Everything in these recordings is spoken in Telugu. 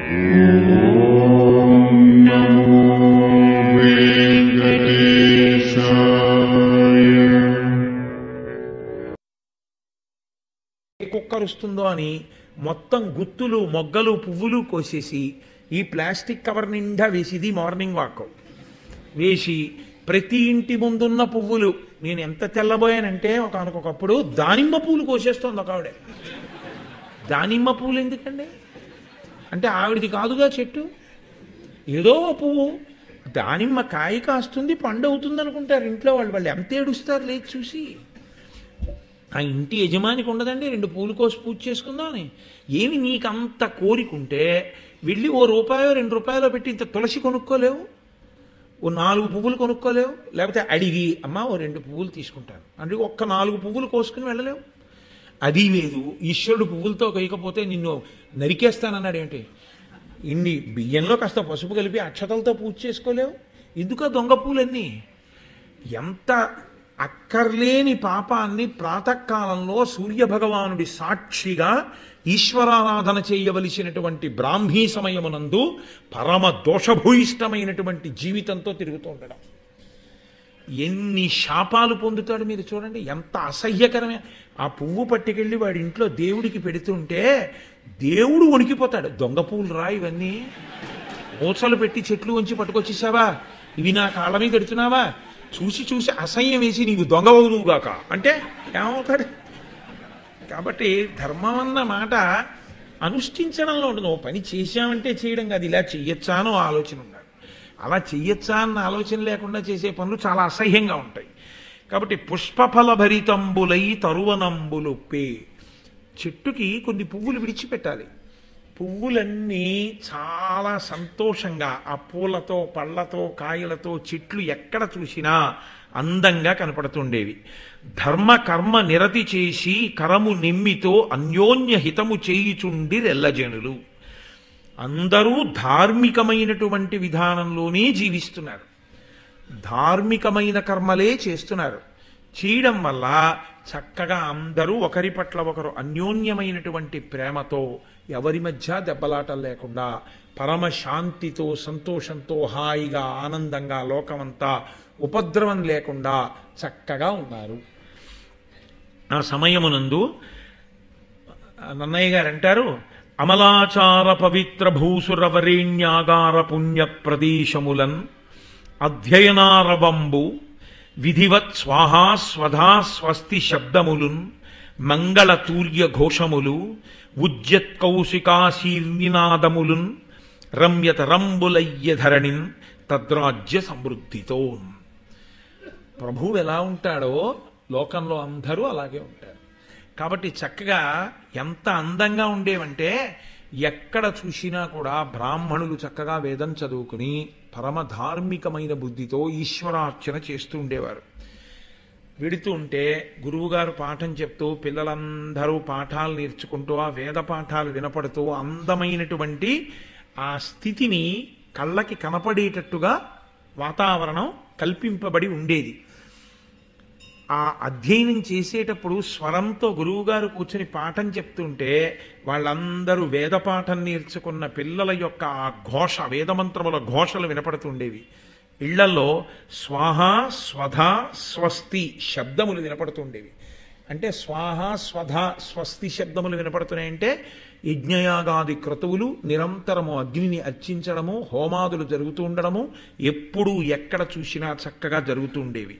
ఏ కుక్క అరుస్తుందో అని మొత్తం గుత్తులు మొగ్గలు పువ్వులు కోసేసి ఈ ప్లాస్టిక్ కవర్ నిండా వేసి ఇది మార్నింగ్ వాక్ వేసి ప్రతి ఇంటి ముందున్న పువ్వులు నేను ఎంత తెల్లబోయానంటే ఒక ఒకప్పుడు దానిమ్మ పూలు కోసేస్తోంది ఒక ఆవిడ దానిమ్మ పూలు ఎందుకండి అంటే ఆవిడికి కాదుగా చెట్టు ఏదో ఓ పువ్వు దానిమ్మ కాయ కాస్తుంది పండు అవుతుంది అనుకుంటారు ఇంట్లో వాళ్ళు వాళ్ళు ఎంత ఏడుస్తారు లేదు చూసి ఆ ఇంటి యజమానికి ఉండదండి రెండు పూలు కోసి పూజ చేసుకుందామని ఏమి నీకు అంత కోరికుంటే వెళ్ళి ఓ రూపాయో రెండు రూపాయలో పెట్టి ఇంత తులసి కొనుక్కోలేవు ఓ నాలుగు పువ్వులు కొనుక్కోలేవు లేకపోతే అడిగి అమ్మ ఓ రెండు పువ్వులు తీసుకుంటాను అంటే ఒక్క నాలుగు పువ్వులు కోసుకుని వెళ్ళలేవు అది లేదు ఈశ్వరుడు పువ్వులతో కొయ్యకపోతే నిన్ను నరికేస్తానన్నాడు ఏంటి ఇన్ని బియ్యంలో కాస్త పసుపు కలిపి అక్షతలతో పూజ చేసుకోలేవు ఎందుక దొంగ పూలన్నీ ఎంత అక్కర్లేని పాపాన్ని ప్రాతకాలంలో సూర్యభగవానుడి సాక్షిగా ఈశ్వరారాధన చేయవలసినటువంటి బ్రాహ్మీ సమయమునందు పరమ దోషభూయిష్టమైనటువంటి జీవితంతో తిరుగుతూ ఉండడం ఎన్ని శాపాలు పొందుతాడు మీరు చూడండి ఎంత అసహ్యకరమే ఆ పువ్వు పట్టుకెళ్ళి వాడి ఇంట్లో దేవుడికి పెడుతుంటే దేవుడు వణికిపోతాడు దొంగ పువ్వులు రా ఇవన్నీ ఊసలు పెట్టి చెట్లు వంచి పట్టుకొచ్చేసావా ఇవి నా కాళ్ళ మీద పెడుతున్నావా చూసి చూసి అసహ్యం వేసి నీవు దొంగవదువుగాక అంటే ఏమవుతాడు కాబట్టి ధర్మం అన్న మాట అనుష్ఠించడంలో ఉంటుంది ఓ పని చేశామంటే చేయడం కాదు ఇలా చెయ్యొచ్చా అనో ఆలోచన ఉండాలి అలా చెయ్యొచ్చా అన్న ఆలోచన లేకుండా చేసే పనులు చాలా అసహ్యంగా ఉంటాయి కాబట్టి పుష్పఫల భరితంబులై తరువనంబులుప్పే చెట్టుకి కొన్ని పువ్వులు విడిచిపెట్టాలి పువ్వులన్నీ చాలా సంతోషంగా ఆ పూలతో పళ్ళతో కాయలతో చెట్లు ఎక్కడ చూసినా అందంగా కనపడుతుండేవి ధర్మ కర్మ నిరతి చేసి కరము నిమ్మితో అన్యోన్య హితము చేయుచుండి రెల్లజనులు అందరూ ధార్మికమైనటువంటి విధానంలోనే జీవిస్తున్నారు ధార్మికమైన కర్మలే చేస్తున్నారు చేయడం వల్ల చక్కగా అందరూ ఒకరి పట్ల ఒకరు అన్యోన్యమైనటువంటి ప్రేమతో ఎవరి మధ్య దెబ్బలాటలు లేకుండా పరమ శాంతితో సంతోషంతో హాయిగా ఆనందంగా లోకమంతా ఉపద్రవం లేకుండా చక్కగా ఉన్నారు ఆ సమయమునందు నన్నయ్య గారు అంటారు అమలాచార పవిత్ర భూసురవరేణ్యాగార పుణ్య ప్రదేశములన్ అధ్యయనారవంబు విధివత్ స్వాహా స్వధా స్వస్తి శబ్దములున్ మంగళ తూర్య ఘోషములు ఉజ్జత్ కౌశికాశీర్నినాదములున్ రమ్యత రంబులయ్య ధరణిన్ తద్రాజ్య సమృద్ధితో ప్రభువు ఎలా ఉంటాడో లోకంలో అందరూ అలాగే ఉంటారు కాబట్టి చక్కగా ఎంత అందంగా ఉండేవంటే ఎక్కడ చూసినా కూడా బ్రాహ్మణులు చక్కగా వేదం చదువుకుని పరమ ధార్మికమైన బుద్ధితో ఈశ్వరార్చన చేస్తూ ఉండేవారు వెడుతూ ఉంటే గురువుగారు పాఠం చెప్తూ పిల్లలందరూ పాఠాలు నేర్చుకుంటూ ఆ వేద పాఠాలు వినపడుతూ అందమైనటువంటి ఆ స్థితిని కళ్ళకి కనపడేటట్టుగా వాతావరణం కల్పింపబడి ఉండేది ఆ అధ్యయనం చేసేటప్పుడు స్వరంతో గురువుగారు కూర్చొని పాఠం చెప్తుంటే వాళ్ళందరూ వేద పాఠం నేర్చుకున్న పిల్లల యొక్క ఆ ఘోష వేదమంత్రముల ఘోషలు వినపడుతుండేవి ఇళ్లలో స్వాహ స్వధ స్వస్తి శబ్దములు వినపడుతుండేవి అంటే స్వాహ స్వధ స్వస్తి శబ్దములు వినపడుతున్నాయంటే యజ్ఞయాగాది క్రతువులు నిరంతరము అగ్నిని అర్చించడము హోమాదులు జరుగుతూ ఉండడము ఎప్పుడూ ఎక్కడ చూసినా చక్కగా జరుగుతూ ఉండేవి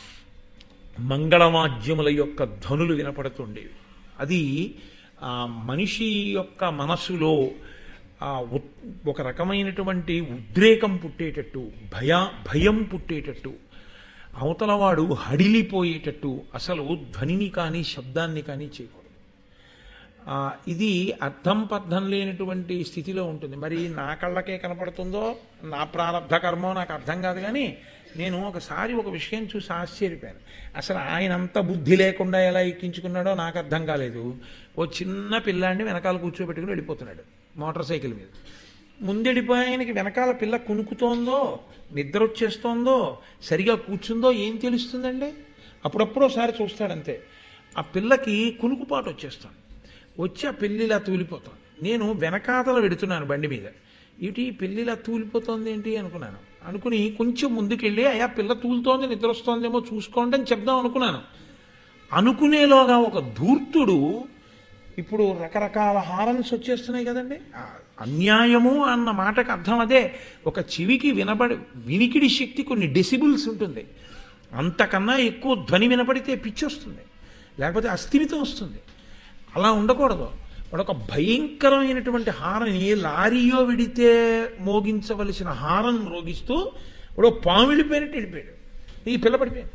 మంగళవాద్యముల యొక్క ధ్వనులు వినపడుతుండేవి అది ఆ మనిషి యొక్క మనసులో ఆ ఉత్- ఒక రకమైనటువంటి ఉద్రేకం పుట్టేటట్టు భయ భయం పుట్టేటట్టు అవతలవాడు హడిలిపోయేటట్టు అసలు ధ్వనిని కానీ శబ్దాన్ని కానీ చేయకూడదు ఆ, ఇది అర్థం పర్థం లేనటువంటి స్థితిలో ఉంటుంది మరి నా కళ్ళకే కనపడుతుందో నా ప్రారంభ కర్మో నాకు అర్థం కాదు కానీ నేను ఒకసారి ఒక విషయం చూసి ఆశ్చర్యపోయాను అసలు ఆయన అంత బుద్ధి లేకుండా ఎలా ఎక్కించుకున్నాడో నాకు అర్థం కాలేదు ఓ చిన్న పిల్లాడిని వెనకాల కూర్చోబెట్టుకుని వెళ్ళిపోతున్నాడు మోటార్ సైకిల్ మీద ముందెడిపోయి ఆయనకి వెనకాల పిల్ల కునుకుతోందో నిద్ర వచ్చేస్తోందో సరిగా కూర్చుందో ఏం తెలుస్తుందండి అప్పుడప్పుడు ఒకసారి చూస్తాడంతే ఆ పిల్లకి కునుకుపాటు వచ్చేస్తుంది వచ్చి ఆ పిల్లి ఇలా తూలిపోతుంది నేను వెనకాతల వెడుతున్నాను బండి మీద ఇటు ఈ పిల్ల ఇలా తూలిపోతోంది ఏంటి అనుకున్నాను అనుకుని కొంచెం ముందుకెళ్ళి అయ్యా పిల్ల తూలుతోంది నిద్ర వస్తోందేమో చూసుకోండి అని చెప్దాం అనుకున్నాను అనుకునేలోగా ఒక ధూర్తుడు ఇప్పుడు రకరకాల హారన్స్ వచ్చేస్తున్నాయి కదండి ఆ అన్యాయము అన్న మాటకు అర్థం అదే ఒక చెవికి వినబడి వినికిడి శక్తి కొన్ని డెసిబుల్స్ ఉంటుంది అంతకన్నా ఎక్కువ ధ్వని వినపడితే పిచ్చి వస్తుంది లేకపోతే అస్థిమితం వస్తుంది అలా ఉండకూడదు వాడు ఒక భయంకరమైనటువంటి హారని లారీయో విడితే మోగించవలసిన హారం మోగిస్తూ వాడు పాము వెళ్ళిపోయినట్టు వెళ్ళిపోయాడు ఈ పిల్ల పడిపోయాడు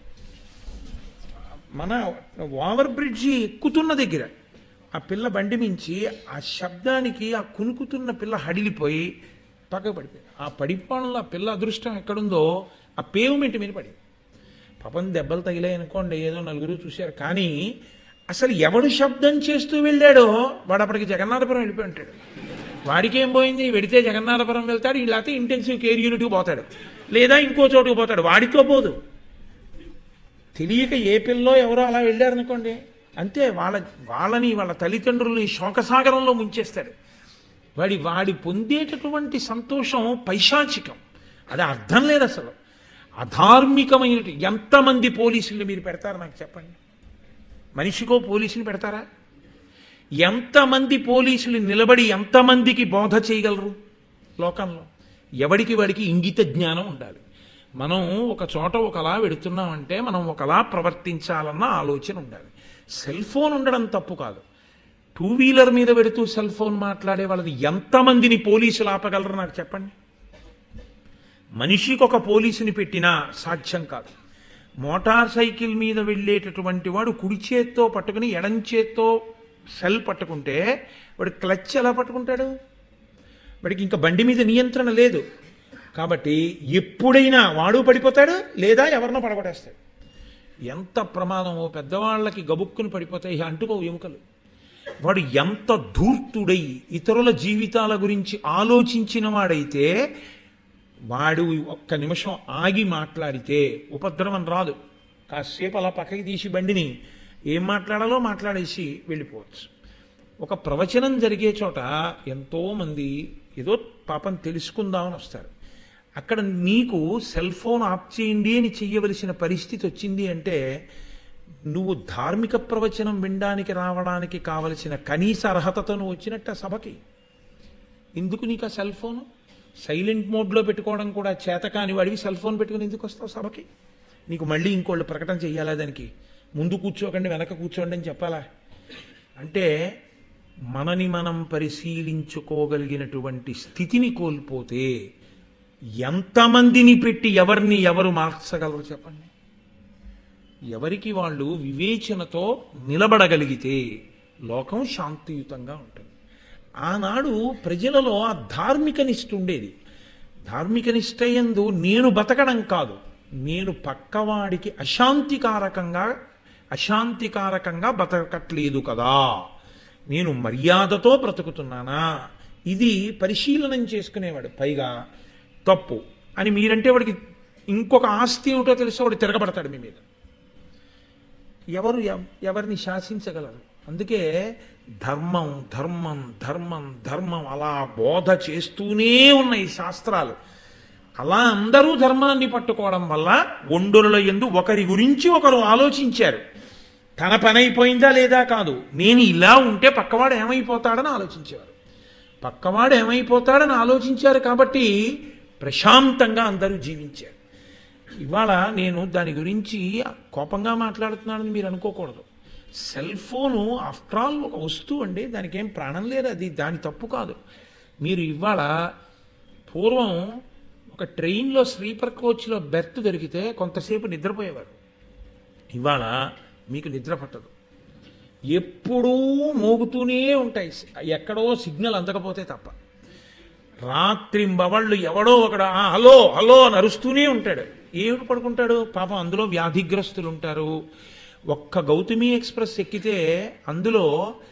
మన ఓవర్ బ్రిడ్జి ఎక్కుతున్న దగ్గర ఆ పిల్ల బండి మించి ఆ శబ్దానికి ఆ కునుకుతున్న పిల్ల హడిలిపోయి పక్కకు పడిపోయింది ఆ పడిపోవడంలో ఆ పిల్ల అదృష్టం ఎక్కడుందో ఆ పేవ్మెంట్ మీద పడింది పాపం దెబ్బలు తగిలాయి అనుకోండి ఏదో నలుగురు చూశారు కానీ అసలు ఎవడు శబ్దం చేస్తూ వెళ్ళాడో వాడు అప్పటికి జగన్నాథపురం వెళ్ళిపోయి ఉంటాడు వాడికి ఏం పోయింది వెడితే జగన్నాథపురం వెళ్తాడు లేకపోతే ఇంటెన్సివ్ కేర్ యూనిట్కి పోతాడు లేదా ఇంకో చోటుకు పోతాడు వాడితో పోదు తెలియక ఏ పిల్లో ఎవరో అలా వెళ్ళారనుకోండి అంతే వాళ్ళ వాళ్ళని వాళ్ళ తల్లిదండ్రులని శోకసాగరంలో ముంచేస్తాడు వాడి వాడి పొందేటటువంటి సంతోషం పైశాచికం అది అర్థం లేదు అసలు అధార్మికమైన ఎంతమంది పోలీసులు మీరు పెడతారు నాకు చెప్పండి మనిషికో పోలీసుని పెడతారా ఎంతమంది పోలీసులు నిలబడి ఎంతమందికి బోధ చేయగలరు లోకంలో ఎవడికి వాడికి ఇంగిత జ్ఞానం ఉండాలి మనం ఒక చోట ఒకలా వెడుతున్నామంటే మనం ఒకలా ప్రవర్తించాలన్న ఆలోచన ఉండాలి సెల్ ఫోన్ ఉండడం తప్పు కాదు టూ వీలర్ మీద పెడుతూ సెల్ ఫోన్ మాట్లాడే వాళ్ళని ఎంతమందిని పోలీసులు ఆపగలరు నాకు చెప్పండి మనిషికి ఒక పోలీసుని పెట్టినా సాధ్యం కాదు మోటార్ సైకిల్ మీద వెళ్ళేటటువంటి వాడు కుడి చేత్తో పట్టుకుని ఎడం చేత్తో సెల్ పట్టుకుంటే వాడు క్లచ్ ఎలా పట్టుకుంటాడు వాడికి ఇంకా బండి మీద నియంత్రణ లేదు కాబట్టి ఎప్పుడైనా వాడు పడిపోతాడు లేదా ఎవరినో పడగొట్టేస్తాడు ఎంత ప్రమాదమో పెద్దవాళ్ళకి గబుక్కుని పడిపోతాయి అంటుకో ఎముకలు వాడు ఎంత ధూర్తుడై ఇతరుల జీవితాల గురించి ఆలోచించిన వాడైతే వాడు ఒక్క నిమిషం ఆగి మాట్లాడితే ఉపద్రవం రాదు కాసేపు అలా పక్కకి తీసి బండిని ఏం మాట్లాడాలో మాట్లాడేసి వెళ్ళిపోవచ్చు ఒక ప్రవచనం జరిగే చోట ఎంతో మంది ఏదో పాపం తెలుసుకుందామని వస్తారు అక్కడ నీకు సెల్ ఫోన్ ఆఫ్ చేయండి అని చెయ్యవలసిన పరిస్థితి వచ్చింది అంటే నువ్వు ధార్మిక ప్రవచనం వినడానికి రావడానికి కావలసిన కనీస అర్హతతో నువ్వు వచ్చినట్టు ఆ సభకి ఎందుకు నీకు ఆ సెల్ ఫోన్ సైలెంట్ మోడ్లో పెట్టుకోవడం కూడా చేతకాని వాడివి సెల్ ఫోన్ పెట్టుకుని ఎందుకు వస్తావు సభకి నీకు మళ్ళీ ఇంకోళ్ళు ప్రకటన చెయ్యాలా దానికి ముందు కూర్చోకండి వెనక కూర్చోండి అని చెప్పాలా అంటే మనని మనం పరిశీలించుకోగలిగినటువంటి స్థితిని కోల్పోతే ఎంతమందిని పెట్టి ఎవరిని ఎవరు మార్చగలరు చెప్పండి ఎవరికి వాళ్ళు వివేచనతో నిలబడగలిగితే లోకం శాంతియుతంగా ఉంటుంది ఆనాడు ప్రజలలో ఆ ధార్మిక నిష్ఠ ఉండేది ధార్మిక నిష్ఠ యందు నేను బతకడం కాదు నేను పక్కవాడికి అశాంతికారకంగా అశాంతికారకంగా బతకట్లేదు కదా నేను మర్యాదతో బ్రతుకుతున్నానా ఇది పరిశీలనం చేసుకునేవాడు పైగా తప్పు అని మీరంటే వాడికి ఇంకొక ఆస్తి ఏమిటో తెలిసి వాడు తిరగబడతాడు మీ మీద ఎవరు ఎవ- ఎవరిని శాసించగలరు అందుకే ధర్మం ధర్మం ధర్మం ధర్మం అలా బోధ చేస్తూనే ఉన్నాయి శాస్త్రాలు అలా అందరూ ధర్మాన్ని పట్టుకోవడం వల్ల ఒండొరుల ఎందు ఒకరి గురించి ఒకరు ఆలోచించారు తన పని అయిపోయిందా లేదా కాదు నేను ఇలా ఉంటే పక్కవాడు ఏమైపోతాడని ఆలోచించేవారు పక్కవాడు ఏమైపోతాడని ఆలోచించారు కాబట్టి ప్రశాంతంగా అందరూ జీవించారు ఇవాళ నేను దాని గురించి కోపంగా మాట్లాడుతున్నానని మీరు అనుకోకూడదు సెల్ ఫోను ఆఫ్టర్ ఆల్ ఒక వస్తువు అండి దానికి ఏం ప్రాణం లేదు అది దాని తప్పు కాదు మీరు ఇవాళ పూర్వం ఒక ట్రైన్లో స్లీపర్ కోచ్లో బెర్త్ దొరికితే కొంతసేపు నిద్రపోయేవారు ఇవాళ మీకు నిద్ర పట్టదు ఎప్పుడూ మోగుతూనే ఉంటాయి ఎక్కడో సిగ్నల్ అందకపోతే తప్ప రాత్రింబవళ్ళు ఎవడో ఒకడు "ఆ, హలో హలో అని అరుస్తూనే ఉంటాడు ఏమిటి పడుకుంటాడు పాపం అందులో వ్యాధిగ్రస్తులు ఉంటారు ఒక్క గౌతమి ఎక్స్ప్రెస్ ఎక్కితే అందులో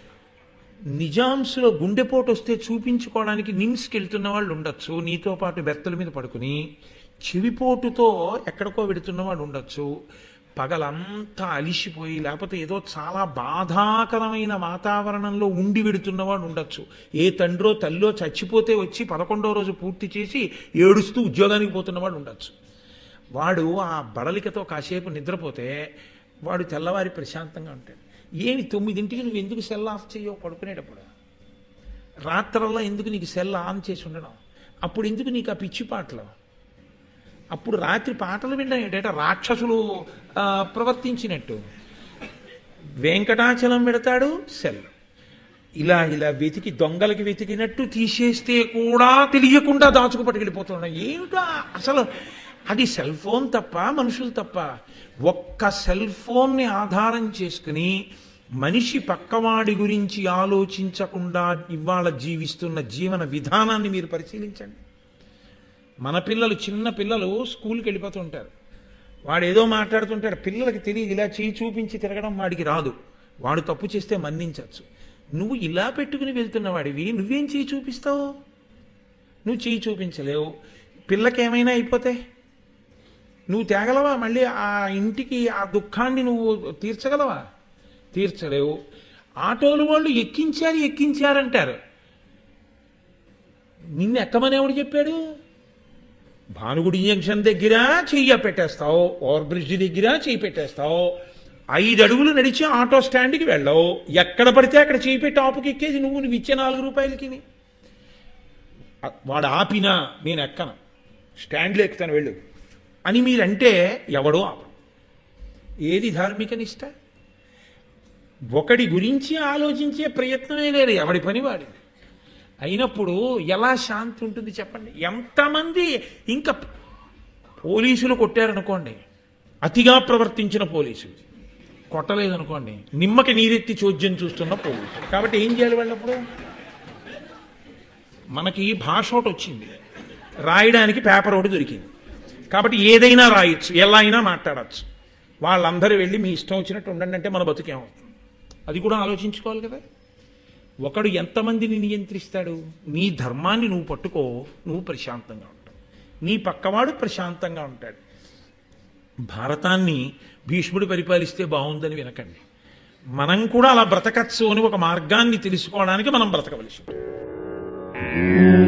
నిజాంస్లో గుండెపోటు వస్తే చూపించుకోవడానికి నిమ్స్కి వెళ్తున్న వాళ్ళు ఉండొచ్చు నీతో పాటు బెర్తల మీద పడుకుని చెవిపోటుతో ఎక్కడికో వెడుతున్న వాడు ఉండొచ్చు పగలంతా అలిసిపోయి లేకపోతే ఏదో చాలా బాధాకరమైన వాతావరణంలో ఉండి వెడుతున్నవాడు ఉండొచ్చు ఏ తండ్రో తల్లో చచ్చిపోతే వచ్చి పదకొండో రోజు పూర్తి చేసి ఏడుస్తూ ఉద్యోగానికి పోతున్నవాడు ఉండొచ్చు వాడు ఆ బడలికతో కాసేపు నిద్రపోతే వాడు తెల్లవారి ప్రశాంతంగా ఉంటాడు ఏమి తొమ్మిదింటికి నువ్వు ఎందుకు సెల్ ఆఫ్ చేయవు పడుకునేటప్పుడు రాత్రల్లా ఎందుకు నీకు సెల్ ఆన్ చేసి ఉండడం అప్పుడు ఎందుకు నీకు ఆ పిచ్చి పాటలు అప్పుడు రాత్రి పాటలు వినడం ఏంటంటే రాక్షసులు ఆ, ప్రవర్తించినట్టు వెంకటాచలం పెడతాడు సెల్ ఇలా ఇలా వెతికి దొంగలకి వెతికినట్టు తీసేస్తే కూడా తెలియకుండా దాచుకు పట్టుకెళ్ళిపోతున్నాడు ఏమిటా అసలు అది సెల్ ఫోన్ తప్ప మనుషులు తప్ప ఒక్క సెల్ ఫోన్ని ఆధారం చేసుకుని మనిషి పక్కవాడి గురించి ఆలోచించకుండా ఇవాళ జీవిస్తున్న జీవన విధానాన్ని మీరు పరిశీలించండి మన పిల్లలు చిన్న పిల్లలు స్కూల్కి వెళ్ళిపోతూ ఉంటారు వాడు ఏదో మాట్లాడుతుంటాడు పిల్లలకి తెలియదు ఇలా చేయి చూపించి తిరగడం వాడికి రాదు వాడు తప్పు చేస్తే మన్నించవచ్చు నువ్వు ఇలా పెట్టుకుని వెళ్తున్న వాడివి నువ్వేం చేయి చూపిస్తావు నువ్వు చేయి చూపించలేవు పిల్లకి ఏమైనా అయిపోతే నువ్వు తేగలవా మళ్ళీ ఆ ఇంటికి ఆ దుఃఖాన్ని నువ్వు తీర్చగలవా తీర్చలేవు ఆటోలు వాళ్ళు ఎక్కించారు ఎక్కించారంటారు నిన్ను ఎక్కమని ఎవడు చెప్పాడు భానుగుడి జంక్షన్ దగ్గర చెయ్యి పెట్టేస్తావు ఓవర్ బ్రిడ్జ్ దగ్గర చెయ్యి పెట్టేస్తావు ఐదు అడుగులు నడిచి ఆటో స్టాండ్కి వెళ్ళవు ఎక్కడ పడితే అక్కడ చెయ్యి పెట్టి ఆపుకి ఎక్కేది నువ్వు నువ్వు ఇచ్చే నాలుగు రూపాయలకి వాడు ఆపినా నేను ఎక్కను స్టాండ్లో ఎక్కుతాను వెళ్ళు అని మీరంటే ఎవడో ఆపడు ఏది ధార్మిక నిష్ట ఒకడి గురించి ఆలోచించే ప్రయత్నమే లేదు ఎవడి పని వాడిది అయినప్పుడు ఎలా శాంతి ఉంటుంది చెప్పండి ఎంతమంది ఇంకా పోలీసులు కొట్టారనుకోండి అతిగా ప్రవర్తించిన పోలీసులు కొట్టలేదనుకోండి నిమ్మకి నీరెత్తి చోద్యం చూస్తున్న పోలీసు కాబట్టి ఏం చేయాలి వాళ్ళప్పుడు మనకి భాష ఒకటి వచ్చింది రాయడానికి పేపర్ ఒకటి దొరికింది కాబట్టి ఏదైనా రాయొచ్చు ఎలా అయినా మాట్లాడచ్చు వాళ్ళందరూ వెళ్ళి మీ ఇష్టం వచ్చినట్టు ఉండండి అంటే మన బతుకేమవుతుంది అది కూడా ఆలోచించుకోవాలి కదా ఒకడు ఎంతమందిని నియంత్రిస్తాడు నీ ధర్మాన్ని నువ్వు పట్టుకో నువ్వు ప్రశాంతంగా ఉంటావు నీ పక్కవాడు ప్రశాంతంగా ఉంటాడు భారతాన్ని భీష్ముడు పరిపాలిస్తే బాగుందని వినకండి మనం కూడా అలా బ్రతకచ్చు అని ఒక మార్గాన్ని తెలుసుకోవడానికి మనం బ్రతకవలసి ఉంటుంది